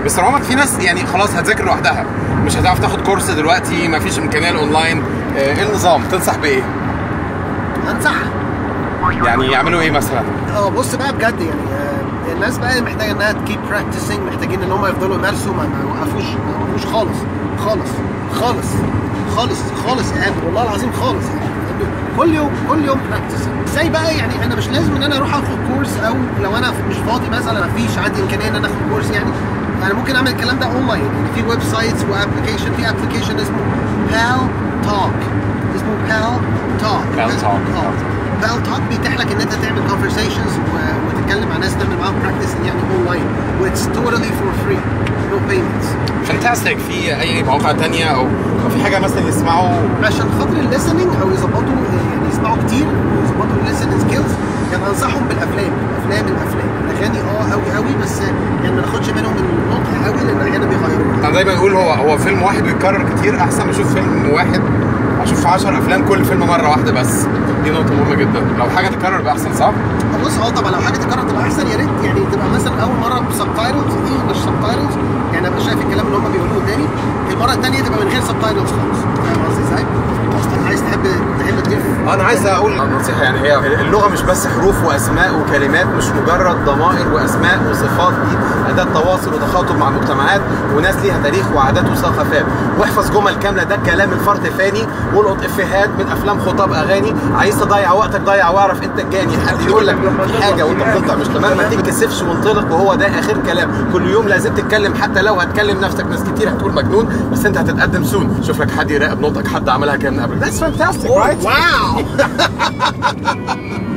بس عمر في ناس يعني خلاص هتذاكر لوحدها مش هتعرف تاخد كورس دلوقتي مفيش امكانيه الاونلاين آه، ايه النظام تنصح بايه انصح يعني يعملوا ايه مثلا اه بص بقى بجد يعني آه، الناس بقى محتاجه انها تكيب براكتسنج محتاجين ان هم يفضلوا يمارسوا ما ما يوقفوش ما يوقفوش خالص خالص خالص خالص خالص يعني والله العظيم خالص يعني كل يوم كل يوم براكتسنج ازاي بقى يعني انا مش لازم ان انا اروح اخد كورس او لو انا مش فاضي مثلا ما فيش عندي امكانيه ان انا اخد كورس يعني انا ممكن اعمل الكلام ده اونلاين يعني في ويب سايتس وابلكيشن في ابلكيشن اسمه بال توك اسمه بال توك Pal Talk. بال توك بيتيح لك ان انت تعمل conversations و- وتتكلم مع ناس تعمل معاهم براكتس يعني اونلاين واتس totally for free no payments فانتاستيك في اي مواقع تانية او أو في حاجه مثلا يسمعوا عشان خاطر الليسننج او يظبطوا يعني يسمعوا كتير ويظبطوا الليسننج سكيلز يعني انصحهم بالافلام افلام الافلام الاغاني اه قوي قوي بس يعني ما ناخدش منهم النطق قوي لان احيانا بيغيروا انا دايما اقول هو هو فيلم واحد بيتكرر كتير احسن ما اشوف فيلم واحد اشوف 10 افلام كل فيلم مره واحده بس دي نقطه مهمه جدا لو حاجه تتكرر يبقى احسن صح بص اه طبعا لو حاجه تكرر تبقى احسن يا ريت يعني تبقى مثلا اول مره بسبتايتلز دي مش سبتايتلز يعني ابقى شايف الكلام اللي هم بيقولوه قدامي المره الثانيه تبقى من غير سبتايتلز خالص فاهم قصدي ازاي؟ اصلا عايز تحب تحب تضيف انا عايز اقول نصيحه يعني هي اللغه مش بس حروف واسماء وكلمات مش مجرد ضمائر واسماء وصفات دي اداه تواصل وتخاطب مع مجتمعات وناس ليها تاريخ وعادات وثقافات واحفظ جمل كامله ده كلام الفرد فاني والقط افيهات من افلام خطاب اغاني عايز تضيع وقتك ضيع واعرف انت الجاني حد يقول لك في حاجه وانت بتنطق مش تمام ما تتكسفش وانطلق وهو ده اخر كلام كل يوم لازم تتكلم حتى لو هتكلم نفسك ناس كتير هتقول مجنون بس انت هتتقدم سون شوف لك حد يراقب نطقك حد عملها كده من قبل That's fantastic right واو